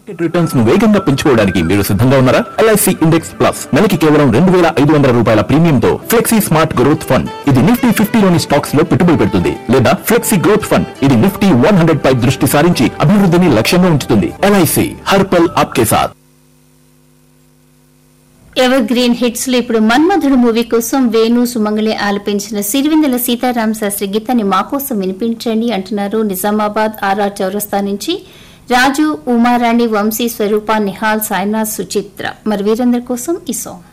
market returns ను వేగంగా పెంచుకోవడానికి మీరు సిద్ధంగా ఉన్నారా ఎల్ఐసి ఇండెక్స్ ప్లస్ నెలకి కేవలం రెండు వేల ఐదు వందల రూపాయల ప్రీమియంతో ఫ్లెక్సీ స్మార్ట్ గ్రోత్ ఫండ్ ఇది నిఫ్టీ ఫిఫ్టీలోని స్టాక్స్ లో పెట్టుబడి పెడుతుంది లేదా ఫ్లెక్సీ గ్రోత్ ఫండ్ ఇది నిఫ్టీ వన్ హండ్రెడ్ పై దృష్టి సారించి అభివృద్ధిని లక్ష్యంగా ఉంచుతుంది ఎల్ఐసి హర్పల్ ఆప్కే సాత్ ఎవర్ గ్రీన్ హిట్స్ లో ఇప్పుడు మన్మధుడు మూవీ కోసం వేణు సుమంగళి ఆలపించిన సిరివెందల సీతారాం శాస్త్రి గీతాన్ని మా కోసం వినిపించండి అంటున్నారు నిజామాబాద్ ఆర్ఆర్ చౌరస్తా నుంచి రాజు ఉమారాణి వంశీ స్వరూప నిహాల్ సాయినాథ్ సుచిత్ర మరి వీరందరి కోసం ఈ సాంగ్